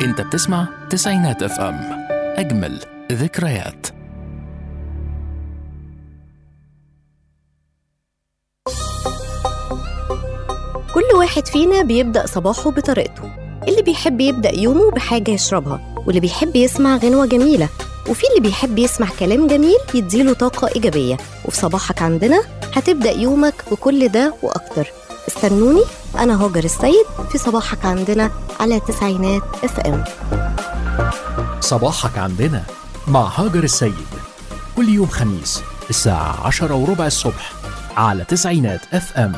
انت بتسمع تسعينات اف ام اجمل ذكريات كل واحد فينا بيبدأ صباحه بطريقته اللي بيحب يبدأ يومه بحاجة يشربها واللي بيحب يسمع غنوة جميلة وفي اللي بيحب يسمع كلام جميل يديله طاقة إيجابية وفي صباحك عندنا هتبدأ يومك بكل ده وأكتر استنوني أنا هاجر السيد في صباحك عندنا على تسعينات اف ام صباحك عندنا مع هاجر السيد كل يوم خميس الساعة عشرة وربع الصبح على تسعينات اف ام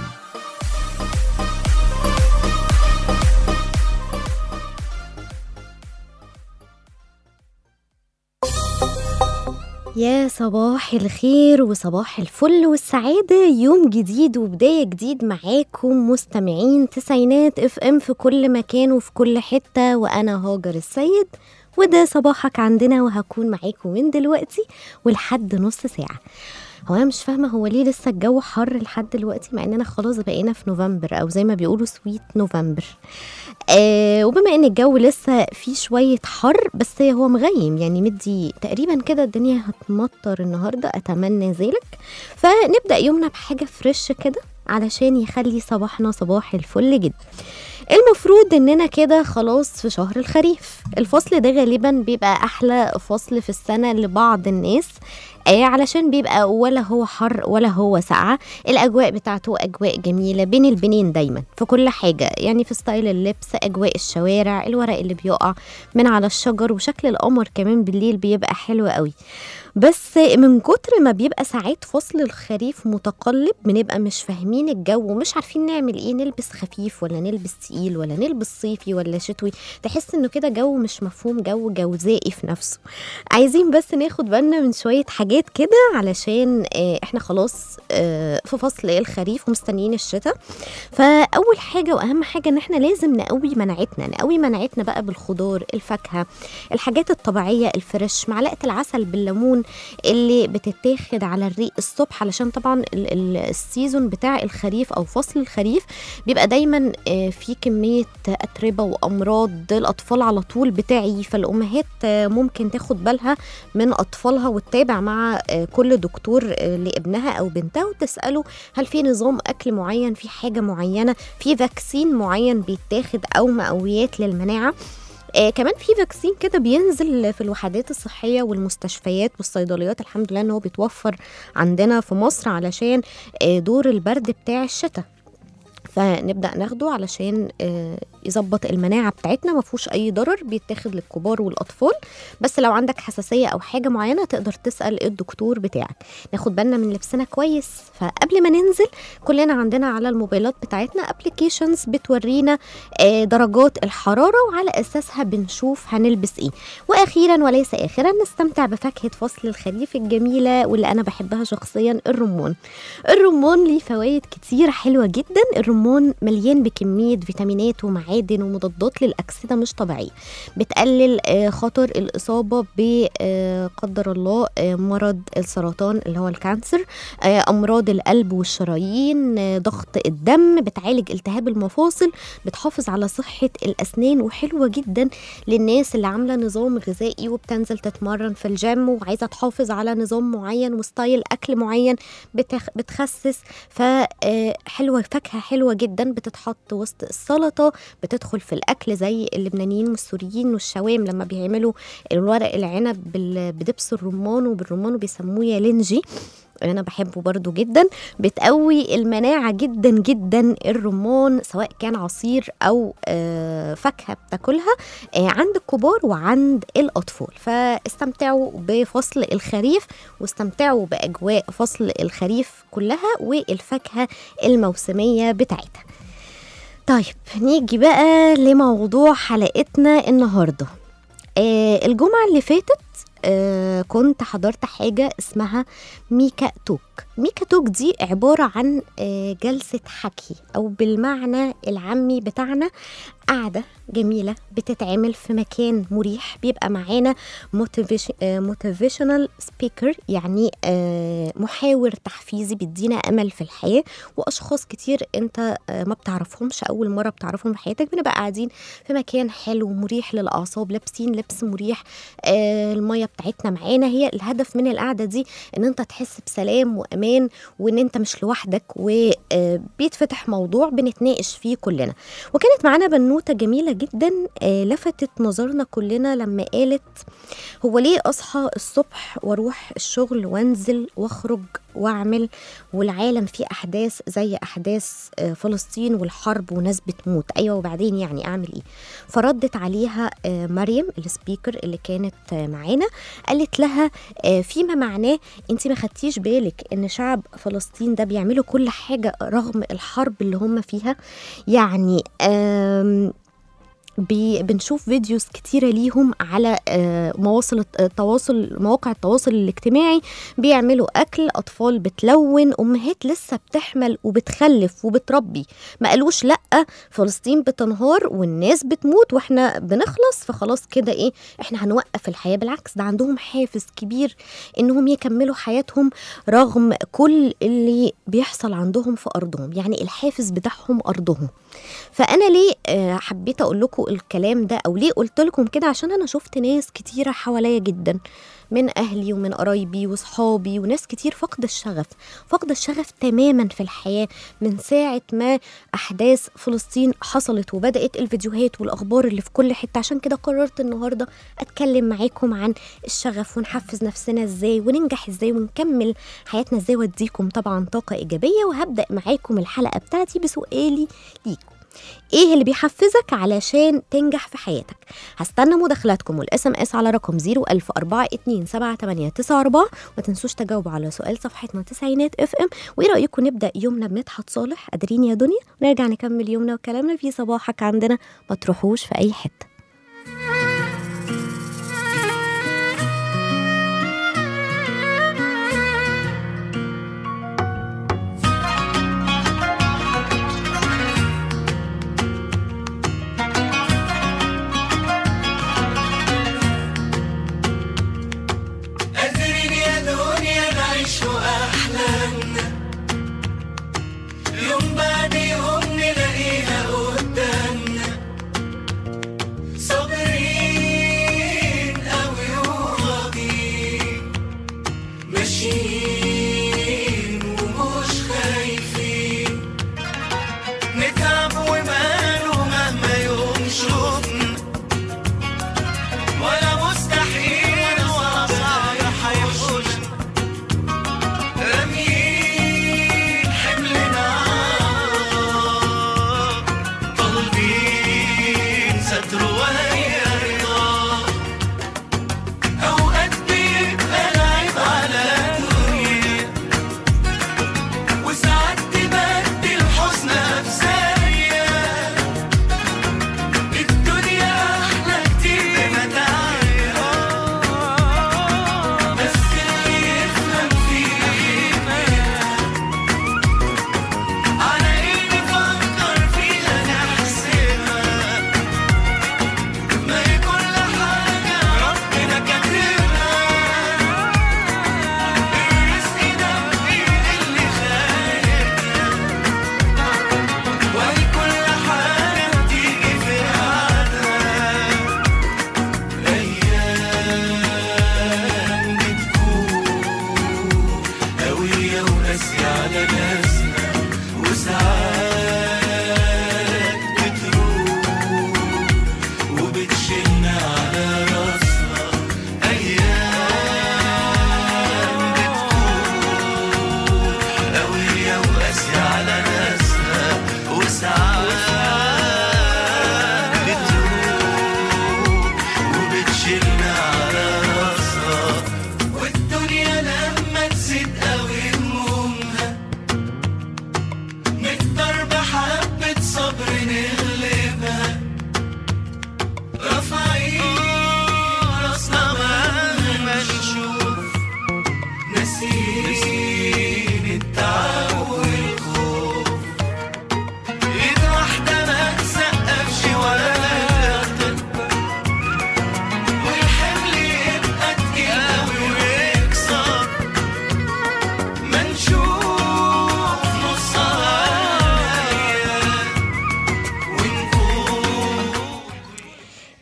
يا صباح الخير وصباح الفل والسعادة يوم جديد وبداية جديد معاكم مستمعين تسعينات اف ام في كل مكان وفي كل حتة وأنا هاجر السيد وده صباحك عندنا وهكون معاكم من دلوقتي ولحد نص ساعة هو انا مش فاهمه هو ليه لسه الجو حر لحد دلوقتي مع اننا خلاص بقينا في نوفمبر او زي ما بيقولوا سويت نوفمبر آه وبما ان الجو لسه فيه شويه حر بس هو مغيم يعني مدي تقريبا كده الدنيا هتمطر النهارده اتمنى ذلك فنبدا يومنا بحاجه فريش كده علشان يخلي صباحنا صباح الفل جدا المفروض اننا كده خلاص في شهر الخريف الفصل ده غالبا بيبقى احلى فصل في السنه لبعض الناس آه علشان بيبقى ولا هو حر ولا هو ساقعة الأجواء بتاعته أجواء جميلة بين البنين دايما في كل حاجة يعني في ستايل اللبس أجواء الشوارع الورق اللي بيقع من على الشجر وشكل القمر كمان بالليل بيبقى حلو قوي بس من كتر ما بيبقى ساعات فصل الخريف متقلب بنبقى مش فاهمين الجو ومش عارفين نعمل ايه نلبس خفيف ولا نلبس تقيل ولا نلبس صيفي ولا شتوي تحس انه كده جو مش مفهوم جو جوزائي في نفسه عايزين بس ناخد بالنا من شوية حاجات كده علشان آه، احنا خلاص آه، في فصل الخريف ومستنيين الشتاء فاول حاجة واهم حاجة ان احنا لازم نقوي مناعتنا نقوي مناعتنا بقى بالخضار الفاكهة الحاجات الطبيعية الفريش معلقة العسل بالليمون اللي بتتاخد على الريق الصبح علشان طبعا ال- ال- السيزون بتاع الخريف او فصل الخريف بيبقى دايما آه، في كميه اتربه وامراض الاطفال على طول بتاعي فالامهات آه، ممكن تاخد بالها من اطفالها وتتابع مع آه، كل دكتور آه، لابنها او بنتها وتساله هل في نظام اكل معين في حاجه معينه في فاكسين معين بيتاخد او مقويات للمناعه آه كمان في فاكسين كده بينزل في الوحدات الصحيه والمستشفيات والصيدليات الحمد لله ان هو بيتوفر عندنا في مصر علشان آه دور البرد بتاع الشتاء فنبدا ناخده علشان آه، يظبط المناعه بتاعتنا ما فيهوش اي ضرر بيتاخد للكبار والاطفال بس لو عندك حساسيه او حاجه معينه تقدر تسال الدكتور بتاعك ناخد بالنا من لبسنا كويس فقبل ما ننزل كلنا عندنا على الموبايلات بتاعتنا ابلكيشنز بتورينا آه، درجات الحراره وعلى اساسها بنشوف هنلبس ايه واخيرا وليس اخرا نستمتع بفاكهه فصل الخريف الجميله واللي انا بحبها شخصيا الرمان الرمان ليه فوائد كتير حلوه جدا الرمان مليان بكميه فيتامينات ومعادن ومضادات للاكسده مش طبيعيه بتقلل آه، خطر الاصابه ب آه، قدر الله آه، مرض السرطان اللي هو الكانسر آه، امراض القلب والشرايين آه، ضغط الدم بتعالج التهاب المفاصل بتحافظ على صحه الاسنان وحلوه جدا للناس اللي عامله نظام غذائي وبتنزل تتمرن في الجيم وعايزه تحافظ على نظام معين وستايل اكل معين بتخ... بتخسس فحلوه فاكهه حلوه جدا بتتحط وسط السلطه بتدخل في الاكل زي اللبنانيين والسوريين والشوام لما بيعملوا الورق العنب بال- بدبس الرمان وبالرمان وبيسموه يالنجي انا بحبه برضو جدا بتقوي المناعه جدا جدا الرمان سواء كان عصير او آه، فاكهه بتاكلها آه، عند الكبار وعند الاطفال فاستمتعوا بفصل الخريف واستمتعوا باجواء فصل الخريف كلها والفاكهه الموسميه بتاعتها طيب نيجي بقى لموضوع حلقتنا النهارده آه الجمعه اللي فاتت آه كنت حضرت حاجة اسمها ميكا توك ميكا توك دي عبارة عن آه جلسة حكي أو بالمعنى العامي بتاعنا قعدة جميلة بتتعمل في مكان مريح بيبقى معانا موتيفيشنال سبيكر يعني آه محاور تحفيزي بيدينا أمل في الحياة وأشخاص كتير أنت آه ما بتعرفهمش أول مرة بتعرفهم في حياتك بنبقى قاعدين في مكان حلو مريح للأعصاب لابسين لبس مريح آه المية بتاعتنا معانا هي الهدف من القعدة دي ان انت تحس بسلام وامان وان انت مش لوحدك وبيتفتح موضوع بنتناقش فيه كلنا وكانت معانا بنوته جميله جدا آه، لفتت نظرنا كلنا لما قالت هو ليه اصحى الصبح واروح الشغل وانزل واخرج واعمل والعالم فيه احداث زي احداث آه، فلسطين والحرب وناس بتموت ايوه وبعدين يعني اعمل ايه فردت عليها آه، مريم السبيكر اللي كانت آه، معانا قالت لها آه، فيما معناه انت ما خدتيش بالك ان شعب فلسطين ده بيعملوا كل حاجه رغم الحرب اللي هم فيها يعني آم بي بنشوف فيديوز كتيرة ليهم على آه، مواصل الت- التواصل مواقع التواصل الاجتماعي بيعملوا أكل أطفال بتلون أمهات لسه بتحمل وبتخلف وبتربي ما قالوش لأ فلسطين بتنهار والناس بتموت وإحنا بنخلص فخلاص كده إيه إحنا هنوقف الحياة بالعكس ده عندهم حافز كبير إنهم يكملوا حياتهم رغم كل اللي بيحصل عندهم في أرضهم يعني الحافز بتاعهم أرضهم فانا ليه آه، حبيت اقول لكم الكلام ده او ليه قلت لكم كده عشان انا شفت ناس كتيره حواليا جدا من اهلي ومن قرايبي وصحابي وناس كتير فقد الشغف فقد الشغف تماما في الحياه من ساعه ما احداث فلسطين حصلت وبدات الفيديوهات والاخبار اللي في كل حته عشان كده قررت النهارده اتكلم معاكم عن الشغف ونحفز نفسنا ازاي وننجح ازاي ونكمل حياتنا ازاي واديكم طبعا طاقه ايجابيه وهبدا معاكم الحلقه بتاعتي بسؤالي ليكم ايه اللي بيحفزك علشان تنجح في حياتك هستنى مداخلاتكم والاس ام اس على رقم 010427894 ما تنسوش تجاوبوا على سؤال صفحتنا تسعينات اف ام وايه رايكم نبدا يومنا بمدحت صالح قادرين يا دنيا ونرجع نكمل يومنا وكلامنا في صباحك عندنا ما تروحوش في اي حته قادرين يا دنيا نعيش أحلامنا يوم بعد يوم نلاقيها قدامنا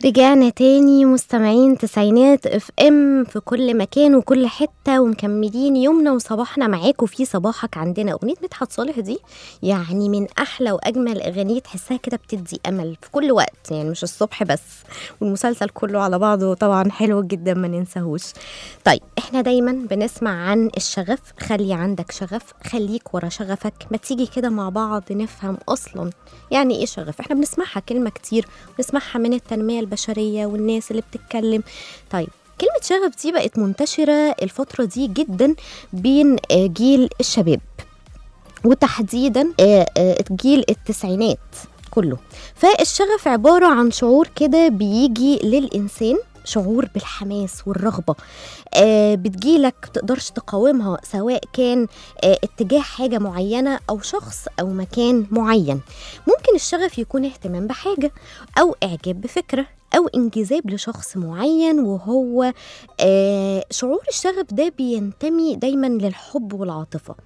رجعنا تاني مستمعين تسعينات اف ام في كل مكان وكل حته ومكملين يومنا وصباحنا معاكم في صباحك عندنا اغنيه مدحت صالح دي يعني من احلى واجمل اغاني تحسها كده بتدي امل في كل وقت يعني مش الصبح بس والمسلسل كله على بعضه طبعا حلو جدا ما ننساهوش طيب احنا دايما بنسمع عن الشغف خلي عندك شغف خليك ورا شغفك ما تيجي كده مع بعض نفهم اصلا يعني ايه شغف احنا بنسمعها كلمه كتير بنسمعها من التنميه البشريه والناس اللي بتتكلم طيب كلمة شغف دي بقت منتشرة الفترة دي جدا بين آه، جيل الشباب وتحديدا آه، آه، جيل التسعينات كله فالشغف عبارة عن شعور كده بيجي للإنسان شعور بالحماس والرغبة آه بتجيلك متقدرش تقاومها سواء كان آه اتجاه حاجة معينة أو شخص أو مكان معين ممكن الشغف يكون اهتمام بحاجة أو إعجاب بفكرة أو انجذاب لشخص معين وهو آه شعور الشغف ده بينتمي دايما للحب والعاطفة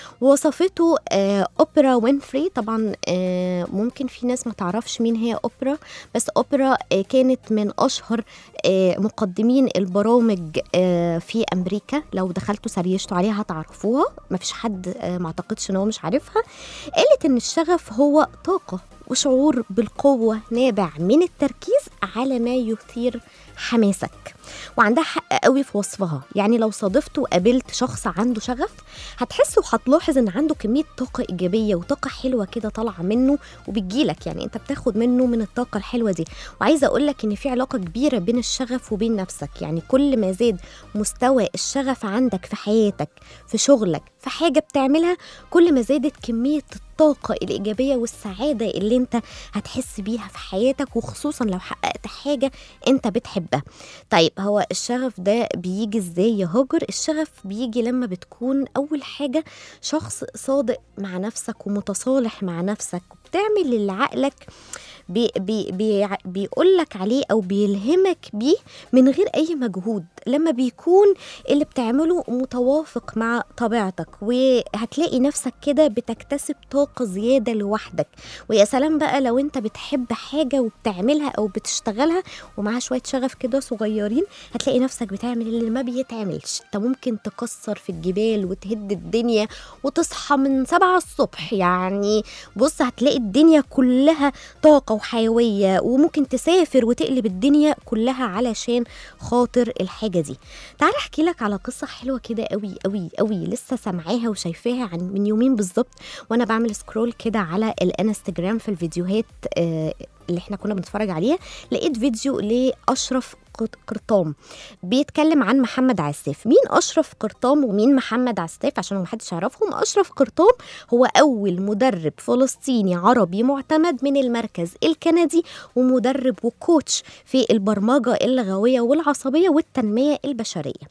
وصفته آه أوبرا وينفري طبعا آه ممكن في ناس ما تعرفش مين هي أوبرا بس أوبرا آه كانت من أشهر آه مقدمين البرامج آه في أمريكا لو دخلتوا سريشتوا عليها هتعرفوها ما فيش حد آه ما اعتقدش ان هو مش عارفها قالت ان الشغف هو طاقة وشعور بالقوة نابع من التركيز على ما يثير حماسك وعندها حق قوي في وصفها يعني لو صادفت وقابلت شخص عنده شغف هتحس وهتلاحظ ان عنده كمية طاقة إيجابية وطاقة حلوة كده طالعة منه وبتجيلك يعني انت بتاخد منه من الطاقة الحلوة دي وعايزة أقولك ان في علاقة كبيرة بين الشغف وبين نفسك يعني كل ما زاد مستوى الشغف عندك في حياتك في شغلك في حاجة بتعملها كل ما زادت كمية الطاقة الإيجابية والسعادة اللي انت هتحس بيها في حياتك وخصوصا لو حققت حاجة انت بتحبها طيب هو الشغف ده بيجي ازاي يا هاجر الشغف بيجي لما بتكون أول حاجة شخص صادق مع نفسك ومتصالح مع نفسك وبتعمل اللي عقلك بي بي بي بيقول لك عليه او بيلهمك بيه من غير اي مجهود لما بيكون اللي بتعمله متوافق مع طبيعتك وهتلاقي نفسك كده بتكتسب طاقه زياده لوحدك ويا سلام بقى لو انت بتحب حاجه وبتعملها او بتشتغلها ومعاها شويه شغف كده صغيرين هتلاقي نفسك بتعمل اللي ما بيتعملش انت ممكن تكسر في الجبال وتهد الدنيا وتصحى من سبعة الصبح يعني بص هتلاقي الدنيا كلها طاقه وحيويه وممكن تسافر وتقلب الدنيا كلها علشان خاطر الحاجه دي تعال احكي لك على قصه حلوه كده قوي قوي قوي لسه سامعاها وشايفاها عن من يومين بالظبط وانا بعمل سكرول كده على الانستجرام في الفيديوهات آه اللي احنا كنا بنتفرج عليها لقيت فيديو لاشرف قط- قرطام بيتكلم عن محمد عساف مين اشرف قرطام ومين محمد عساف عشان محدش يعرفهم اشرف قرطام هو اول مدرب فلسطيني عربي معتمد من المركز الكندي ومدرب وكوتش في البرمجه اللغويه والعصبيه والتنميه البشريه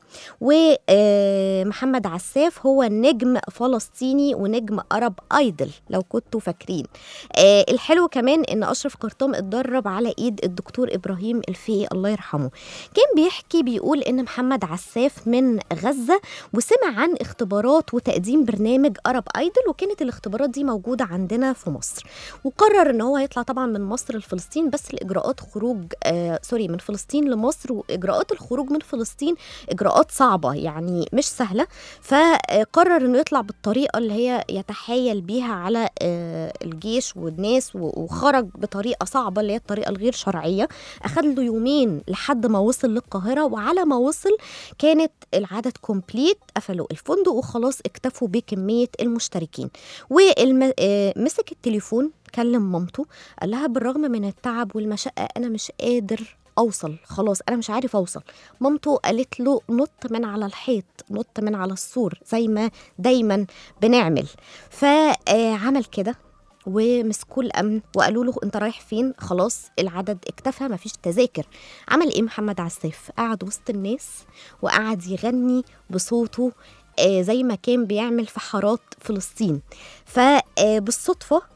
ومحمد عساف هو نجم فلسطيني ونجم ارب ايدل لو كنتوا فاكرين آه، الحلو كمان ان اشرف قرطام اتدرب على ايد الدكتور ابراهيم الفقي الله يرحمه كان بيحكي بيقول ان محمد عساف من غزه وسمع عن اختبارات وتقديم برنامج ارب ايدل وكانت الاختبارات دي موجوده عندنا في مصر وقرر ان هو يطلع طبعا من مصر لفلسطين بس لاجراءات خروج آه سوري من فلسطين لمصر واجراءات الخروج من فلسطين اجراءات صعبه يعني مش سهله فقرر انه يطلع بالطريقه اللي هي يتحايل بيها على آه الجيش والناس و- وخرج بطريقه صعبه اللي هي الطريقه الغير شرعيه اخد له يومين لحد ما وصل للقاهره وعلى ما وصل كانت العدد كومبليت قفلوا الفندق وخلاص اكتفوا بكميه المشتركين ومسك التليفون كلم مامته قال لها بالرغم من التعب والمشقه انا مش قادر اوصل خلاص انا مش عارف اوصل مامته قالت له نط من على الحيط نط من على السور زي ما دايما بنعمل فعمل كده ومسكوه الامن وقالوا له انت رايح فين خلاص العدد اكتفى مفيش تذاكر عمل ايه محمد عساف قعد وسط الناس وقعد يغني بصوته آه، زي ما كان بيعمل في حارات فلسطين فبالصدفة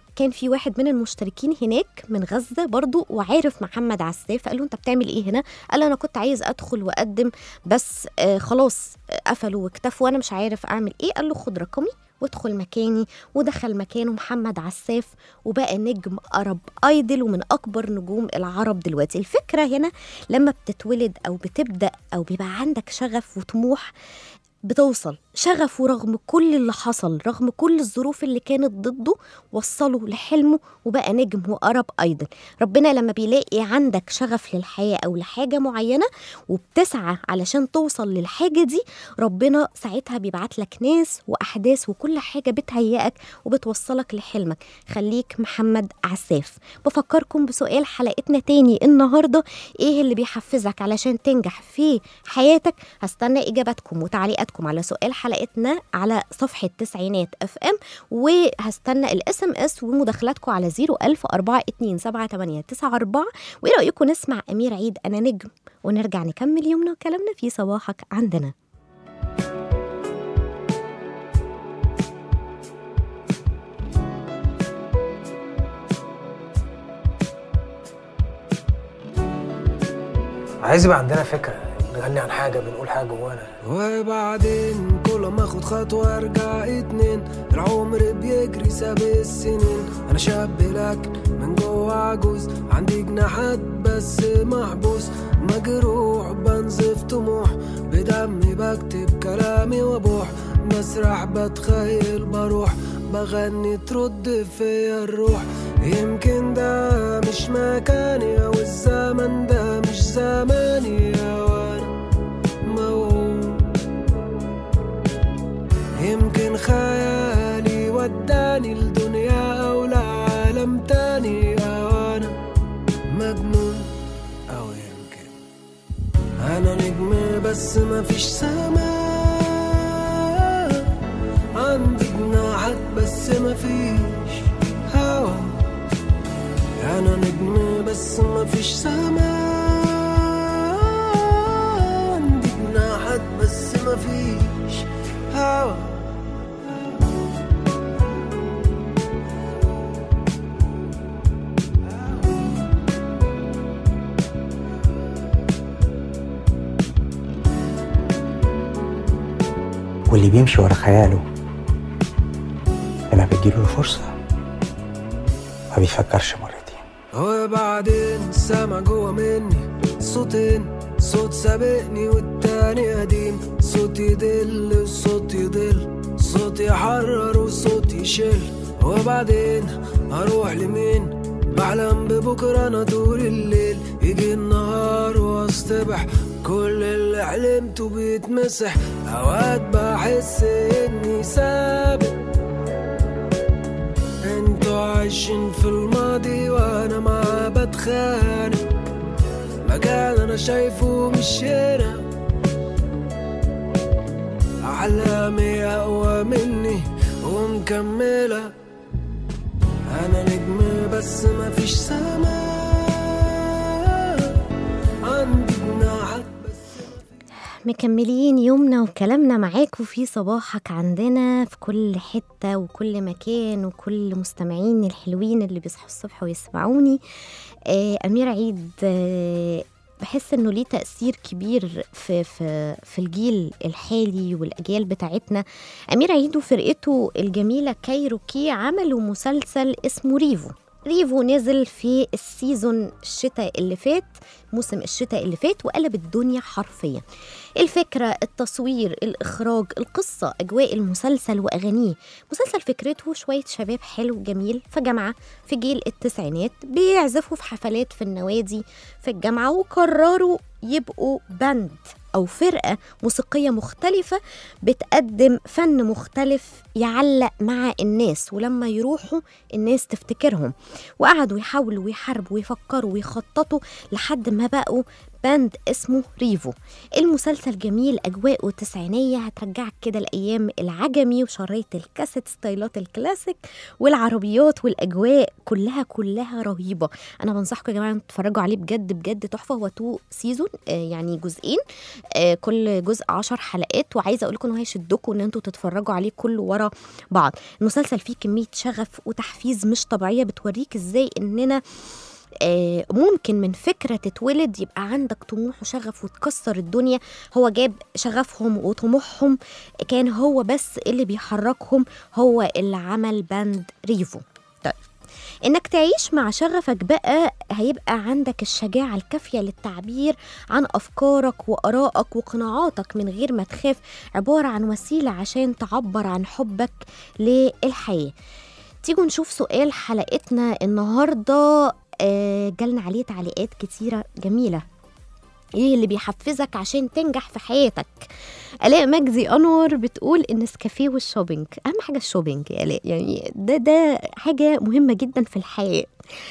كان في واحد من المشتركين هناك من غزه برضو وعارف محمد عساف فقال له انت بتعمل ايه هنا قال له انا كنت عايز ادخل واقدم بس آه خلاص آه، قفلوا واكتفوا وانا مش عارف اعمل ايه قال له خد رقمي وادخل مكاني ودخل مكانه محمد عساف وبقى نجم عرب ايدل ومن اكبر نجوم العرب دلوقتي الفكره هنا لما بتتولد او بتبدا او بيبقى عندك شغف وطموح بتوصل شغفه رغم كل اللي حصل رغم كل الظروف اللي كانت ضده وصله لحلمه وبقى نجم وقرب ايضا ربنا لما بيلاقي عندك شغف للحياة او لحاجة معينة وبتسعى علشان توصل للحاجة دي ربنا ساعتها بيبعت لك ناس واحداث وكل حاجة بتهيئك وبتوصلك لحلمك خليك محمد عساف بفكركم بسؤال حلقتنا تاني النهاردة ايه اللي بيحفزك علشان تنجح في حياتك هستنى اجاباتكم وتعليقاتكم على سؤال حلقتنا على صفحة تسعينات اف ام وهستنى الاس ام اس ومداخلاتكم على 010427894 وايه رأيكم نسمع امير عيد انا نجم ونرجع نكمل يومنا وكلامنا في صباحك عندنا عايز يبقى عندنا فكرة نغني عن حاجة بنقول حاجة جوانا وبعدين كل ما اخد خطوة ارجع اتنين العمر بيجري ساب السنين انا شاب لكن من جوه عجوز عندي جناحات بس محبوس مجروح بنزف طموح بدمي بكتب كلامي وابوح بسرح بتخيل بروح بغني ترد فيا الروح يمكن ده مش مكاني او الزمن ده مش زماني وانا موهوم يمكن خيالي وداني لدنيا او لعالم تاني او انا مجنون او يمكن انا نجم بس مفيش سما عندي جناحات بس مفيش هوا انا نجم بس مفيش سما عندي جناحات بس مفيش هوا واللي بيمشي ورا خياله لما بتجيله الفرصة ما بيفكرش مرتين وبعدين سامع جوا مني صوتين صوت سابقني والتاني قديم صوت يدل وصوت يضل صوت يحرر وصوت يشل وبعدين اروح لمين بحلم ببكرة انا طول الليل يجي النهار واصطبح كل اللي حلمته بيتمسح اوقات بحس اني ثابت انتوا عايشين في الماضي وانا معاه بتخانق مكان انا شايفه مش هنا احلامي اقوى مني ومكمله انا نجم بس مفيش سما عندي جناحات بس مكملين يومنا وكلامنا معاكم في صباحك عندنا في كل حتة وكل مكان وكل مستمعين الحلوين اللي بيصحوا الصبح ويسمعوني آه أمير عيد آه بحس انه ليه تأثير كبير في في في الجيل الحالي والاجيال بتاعتنا امير عيد وفرقته الجميله كايروكي عملوا مسلسل اسمه ريفو ريفو نزل في السيزون الشتاء اللي فات موسم الشتاء اللي فات وقلب الدنيا حرفيا الفكرة التصوير الإخراج القصة أجواء المسلسل وأغانيه مسلسل فكرته شوية شباب حلو جميل في جامعة في جيل التسعينات بيعزفوا في حفلات في النوادي في الجامعة وقرروا يبقوا باند أو فرقة موسيقية مختلفة بتقدم فن مختلف يعلق مع الناس ولما يروحوا الناس تفتكرهم وقعدوا يحاولوا ويحاربوا ويفكروا ويخططوا لحد ما بقوا باند اسمه ريفو المسلسل جميل أجواءه تسعينية هترجعك كده الأيام العجمي وشرايط الكاسيت ستايلات الكلاسيك والعربيات والأجواء كلها كلها رهيبة أنا بنصحكم يا جماعة إنتوا تتفرجوا عليه بجد بجد تحفة هو تو سيزون آه يعني جزئين آه كل جزء عشر حلقات وعايزة أقول لكم إنه هيشدكم إن أنتوا تتفرجوا عليه كله ورا بعض المسلسل فيه كمية شغف وتحفيز مش طبيعية بتوريك إزاي إننا آه، ممكن من فكرة تتولد يبقى عندك طموح وشغف وتكسر الدنيا هو جاب شغفهم وطموحهم كان هو بس اللي بيحركهم هو اللي عمل باند ريفو طيب انك تعيش مع شغفك بقى هيبقى عندك الشجاعة الكافية للتعبير عن افكارك وارائك وقناعاتك من غير ما تخاف عبارة عن وسيلة عشان تعبر عن حبك للحياة تيجوا نشوف سؤال حلقتنا النهارده آه، جالنا عليه تعليقات كتيرة جميلة ايه اللي بيحفزك عشان تنجح في حياتك الاء مجدي انور بتقول النسكافيه والشوبينج اهم حاجه الشوبينج يا الاء يعني ده ده حاجه مهمه جدا في الحياه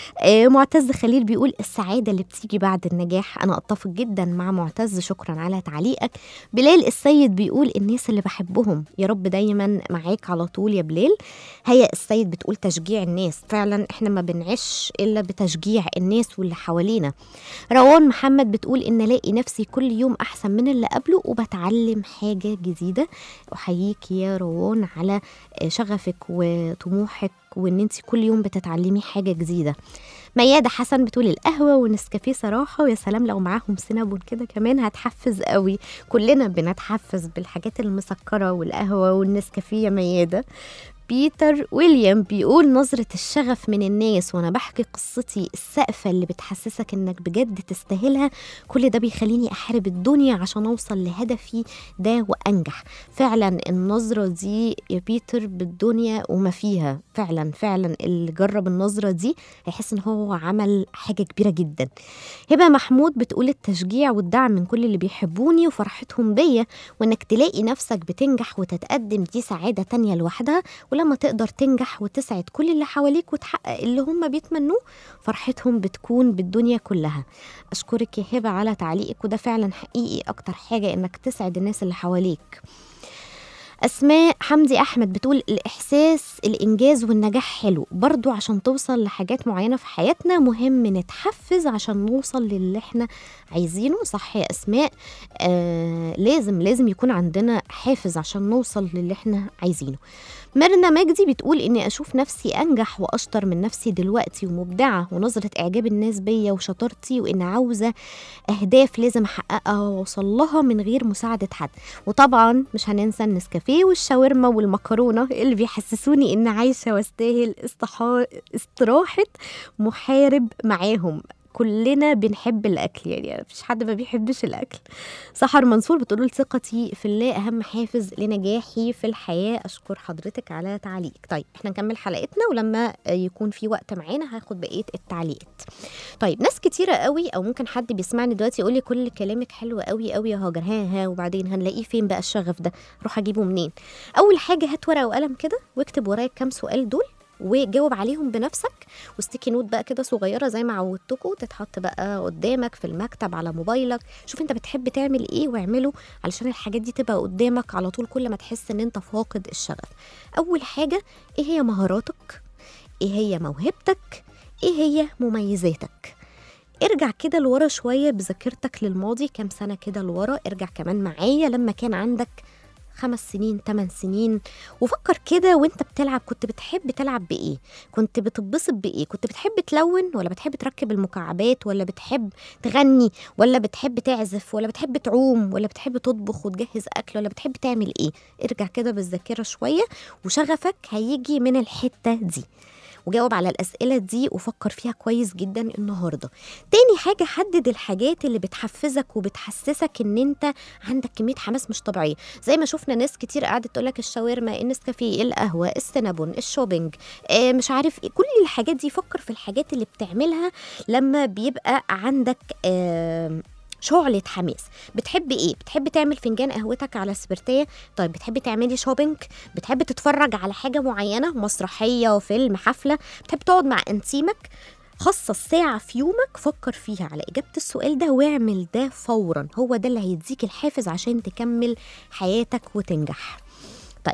آه معتز خليل بيقول السعاده اللي بتيجي بعد النجاح انا اتفق جدا مع معتز شكرا على تعليقك بلال السيد بيقول الناس اللي بحبهم يا رب دايما معاك على طول يا بلال هيا السيد بتقول تشجيع الناس فعلا احنا ما بنعيش الا بتشجيع الناس واللي حوالينا روان محمد بتقول ان الاقي نفسي كل يوم احسن من اللي قبله وبتعلم حاجه جديده احييك يا روان على شغفك وطموحك وان انت كل يوم بتتعلمي حاجه جديده ميادة حسن بتقول القهوة والنسكافيه صراحة ويا سلام لو معاهم سينابون كده كمان هتحفز قوي كلنا بنتحفز بالحاجات المسكرة والقهوة والنسكافيه يا ميادة بيتر ويليام بيقول نظرة الشغف من الناس وأنا بحكي قصتي السقفة اللي بتحسسك إنك بجد تستاهلها كل ده بيخليني أحارب الدنيا عشان أوصل لهدفي ده وأنجح فعلا النظرة دي يا بيتر بالدنيا وما فيها فعلا فعلا اللي جرب النظرة دي هيحس إن هو عمل حاجة كبيرة جدا هبة محمود بتقول التشجيع والدعم من كل اللي بيحبوني وفرحتهم بيا وإنك تلاقي نفسك بتنجح وتتقدم دي سعادة تانية لوحدها ولما تقدر تنجح وتسعد كل اللي حواليك وتحقق اللي هم بيتمنوه فرحتهم بتكون بالدنيا كلها أشكرك يا هبة على تعليقك وده فعلا حقيقي أكتر حاجة إنك تسعد الناس اللي حواليك أسماء حمدي أحمد بتقول الإحساس الإنجاز والنجاح حلو برضو عشان توصل لحاجات معينة في حياتنا مهم نتحفز عشان نوصل للي احنا عايزينه صح يا أسماء آه لازم لازم يكون عندنا حافز عشان نوصل للي احنا عايزينه ميرنا مجدي بتقول اني اشوف نفسي انجح واشطر من نفسي دلوقتي ومبدعه ونظره اعجاب الناس بيا وشطارتي وان عاوزه اهداف لازم احققها واوصل لها من غير مساعده حد وطبعا مش هننسى النسكافيه والشاورما والمكرونه اللي بيحسسوني ان عايشه واستاهل استحا... استراحه محارب معاهم كلنا بنحب الاكل يعني مفيش حد ما بيحبش الاكل سحر منصور بتقول ثقتي في الله اهم حافز لنجاحي في الحياه اشكر حضرتك على تعليقك طيب احنا نكمل حلقتنا ولما يكون في وقت معانا هاخد بقيه التعليقات طيب ناس كتيره قوي او ممكن حد بيسمعني دلوقتي يقول لي كل كلامك حلو قوي قوي يا هاجر ها ها وبعدين هنلاقيه فين بقى الشغف ده روح اجيبه منين اول حاجه هات ورقه وقلم كده واكتب ورايا كام سؤال دول وجاوب عليهم بنفسك وستيكي نوت بقى كده صغيره زي ما عودتكم تتحط بقى قدامك في المكتب على موبايلك شوف انت بتحب تعمل ايه واعمله علشان الحاجات دي تبقى قدامك على طول كل ما تحس ان انت فاقد الشغف اول حاجه ايه هي مهاراتك ايه هي موهبتك ايه هي مميزاتك ارجع كده لورا شويه بذاكرتك للماضي كام سنه كده لورا ارجع كمان معايا لما كان عندك خمس سنين تمن سنين وفكر كده وانت بتلعب كنت بتحب تلعب بايه كنت بتتبسط بايه كنت بتحب تلون ولا بتحب تركب المكعبات ولا بتحب تغني ولا بتحب تعزف ولا بتحب تعوم ولا بتحب تطبخ وتجهز اكل ولا بتحب تعمل ايه ارجع كده بالذاكره شويه وشغفك هيجي من الحته دي وجاوب على الأسئلة دي وفكر فيها كويس جدا النهاردة تاني حاجة حدد الحاجات اللي بتحفزك وبتحسسك ان انت عندك كمية حماس مش طبيعية زي ما شفنا ناس كتير قعدت تقولك الشاورما النسكافيه القهوة السينابون الشوبينج آه مش عارف إيه. كل الحاجات دي فكر في الحاجات اللي بتعملها لما بيبقى عندك آه شعلة حماس بتحب ايه بتحب تعمل فنجان قهوتك على سبرتية طيب بتحبي تعملي شوبينج بتحب تتفرج على حاجة معينة مسرحية فيلم حفلة بتحب تقعد مع انتيمك خصص ساعة في يومك فكر فيها على إجابة السؤال ده واعمل ده فورا هو ده اللي هيديك الحافز عشان تكمل حياتك وتنجح طيب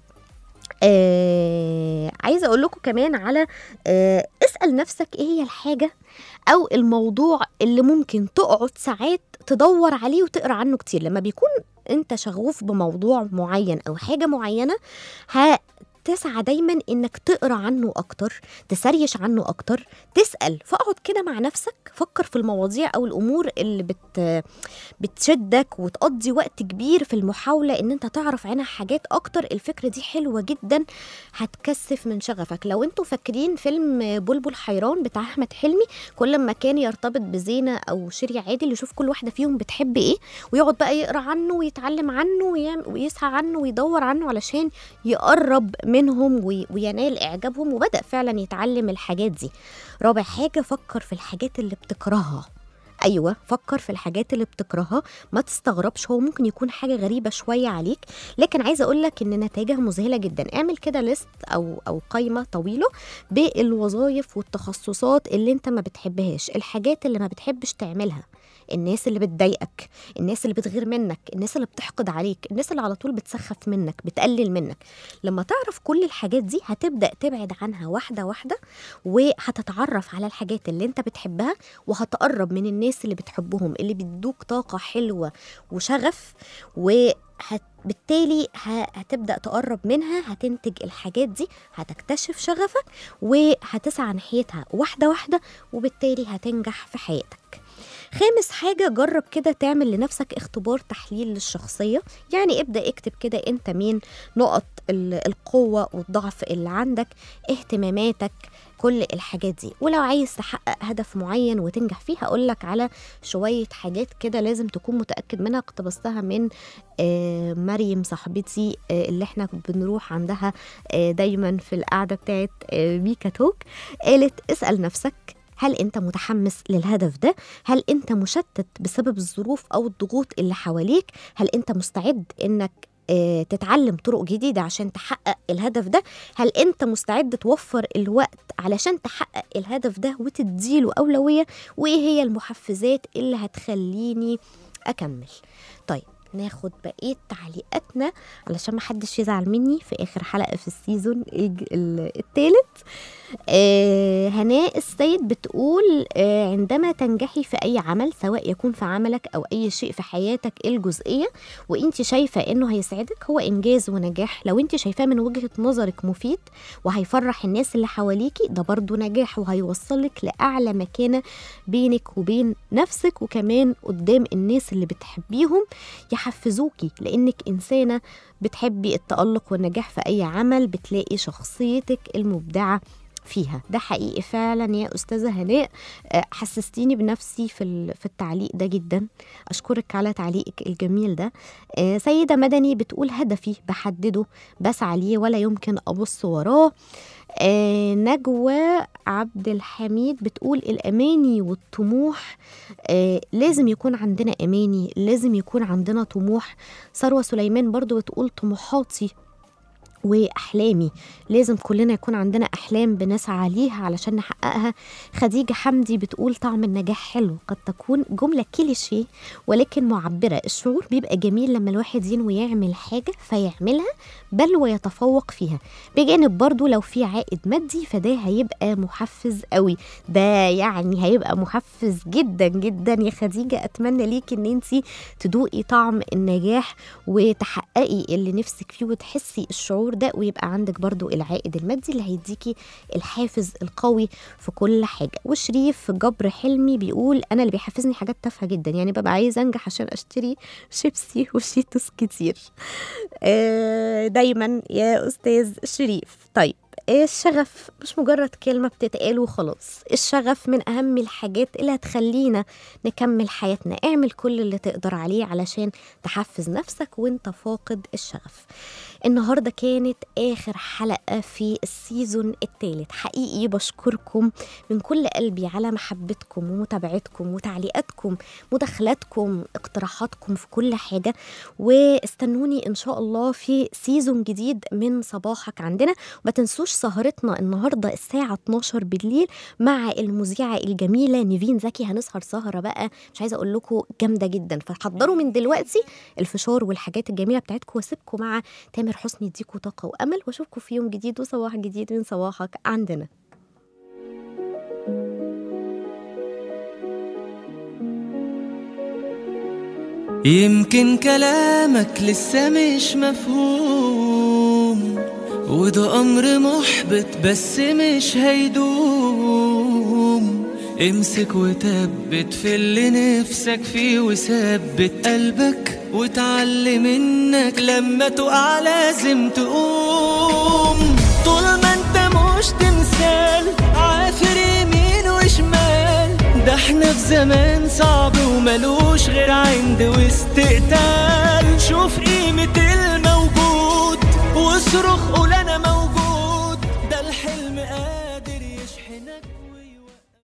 آه عايزة أقول لكم كمان على آه اسأل نفسك إيه هي الحاجة أو الموضوع اللي ممكن تقعد ساعات تدور عليه وتقرأ عنه كتير لما بيكون أنت شغوف بموضوع معين أو حاجة معينة ه تسعى دايما انك تقرا عنه اكتر تسريش عنه اكتر تسال فاقعد كده مع نفسك فكر في المواضيع او الامور اللي بت بتشدك وتقضي وقت كبير في المحاوله ان انت تعرف عنها حاجات اكتر الفكره دي حلوه جدا هتكثف من شغفك لو انتوا فاكرين فيلم بلبل حيران بتاع احمد حلمي كل ما كان يرتبط بزينه او شيري عادل يشوف كل واحده فيهم بتحب ايه ويقعد بقى يقرا عنه ويتعلم عنه ويعم- ويسعى عنه ويدور عنه علشان يقرب منهم وي- وينال اعجابهم وبدا فعلا يتعلم الحاجات دي رابع حاجه فكر في الحاجات اللي بتكرهها ايوه فكر في الحاجات اللي بتكرهها ما تستغربش هو ممكن يكون حاجه غريبه شويه عليك لكن عايزه اقول لك ان نتائجها مذهله جدا اعمل كده ليست او او قائمه طويله بالوظائف والتخصصات اللي انت ما بتحبهاش الحاجات اللي ما بتحبش تعملها الناس اللي بتضايقك الناس اللي بتغير منك الناس اللي بتحقد عليك الناس اللي على طول بتسخف منك بتقلل منك لما تعرف كل الحاجات دي هتبدا تبعد عنها واحده واحده وهتتعرف على الحاجات اللي انت بتحبها وهتقرب من الناس اللي بتحبهم اللي بيدوك طاقه حلوه وشغف وبالتالي هتبدا تقرب منها هتنتج الحاجات دي هتكتشف شغفك وهتسعى ناحيتها واحده واحده وبالتالي هتنجح في حياتك خامس حاجة جرب كده تعمل لنفسك اختبار تحليل للشخصية يعني ابدأ اكتب كده انت مين نقط ال- القوة والضعف اللي عندك اهتماماتك كل الحاجات دي ولو عايز تحقق هدف معين وتنجح فيه هقولك على شوية حاجات كده لازم تكون متأكد منها اقتبستها من آه، مريم صاحبتي آه، اللي احنا بنروح عندها آه، دايما في القعدة بتاعت آه، ميكا توك قالت اسأل نفسك هل انت متحمس للهدف ده هل انت مشتت بسبب الظروف او الضغوط اللي حواليك هل انت مستعد انك آه، تتعلم طرق جديدة عشان تحقق الهدف ده هل انت مستعد توفر الوقت علشان تحقق الهدف ده وتديله أولوية وايه هي المحفزات اللي هتخليني أكمل طيب ناخد بقية تعليقاتنا علشان ما حدش يزعل مني في آخر حلقة في السيزون الج- ال- التالت آه هناء السيد بتقول آه عندما تنجحي في أي عمل سواء يكون في عملك أو أي شيء في حياتك الجزئية وانت شايفة انه هيسعدك هو انجاز ونجاح لو انت شايفاه من وجهة نظرك مفيد وهيفرح الناس اللي حواليكي ده برضو نجاح وهيوصلك لأعلى مكانة بينك وبين نفسك وكمان قدام الناس اللي بتحبيهم يحفزوكي لانك انسانة بتحبي التألق والنجاح في اي عمل بتلاقي شخصيتك المبدعة فيها ده حقيقي فعلا يا استاذه هناء آه، حسستيني بنفسي في ال- في التعليق ده جدا اشكرك على تعليقك الجميل ده آه، سيده مدني بتقول هدفي بحدده بسعى ليه ولا يمكن ابص وراه آه، نجوى عبد الحميد بتقول الاماني والطموح آه، لازم يكون عندنا اماني لازم يكون عندنا طموح ثروه سليمان برضو بتقول طموحاتي واحلامي لازم كلنا يكون عندنا احلام بنسعى ليها علشان نحققها خديجه حمدي بتقول طعم النجاح حلو قد تكون جمله كليشيه ولكن معبره الشعور بيبقى جميل لما الواحد ينوي يعمل حاجه فيعملها بل ويتفوق فيها بجانب برضو لو في عائد مادي فده هيبقى محفز قوي ده يعني هيبقى محفز جدا جدا يا خديجه اتمنى ليك ان انت تدوقي طعم النجاح وتحققي اللي نفسك فيه وتحسي الشعور ده ويبقى عندك برضو العائد المادي اللي هيديكي الحافز القوي في كل حاجه وشريف جبر حلمي بيقول انا اللي بيحفزني حاجات تافهه جدا يعني ببقى عايز انجح عشان اشتري شيبسي وشيتوس كتير آه، دايما يا استاذ شريف طيب الشغف مش مجرد كلمة بتتقال وخلاص الشغف من أهم الحاجات اللي هتخلينا نكمل حياتنا اعمل كل اللي تقدر عليه علشان تحفز نفسك وانت فاقد الشغف النهاردة كانت آخر حلقة في السيزون الثالث حقيقي بشكركم من كل قلبي على محبتكم ومتابعتكم وتعليقاتكم مداخلاتكم اقتراحاتكم في كل حاجة واستنوني إن شاء الله في سيزون جديد من صباحك عندنا ما تنسوش سهرتنا النهارده الساعه 12 بالليل مع المذيعه الجميله نيفين زكي هنسهر سهره بقى مش عايزه اقول لكم جامده جدا فحضروا من دلوقتي الفشار والحاجات الجميله بتاعتكم واسيبكم مع تامر حسني يديكوا طاقه وامل واشوفكم في يوم جديد وصباح جديد من صباحك عندنا يمكن كلامك لسه مش مفهوم وده أمر محبط بس مش هيدوم امسك وثبت في اللي نفسك فيه وثبت قلبك وتعلم انك لما تقع لازم تقوم طول ما انت مش تمثال عافر يمين وشمال ده احنا في زمان صعب وملوش غير عند واستقتال شوف قيمة الموجود واصرخ قول انا موجود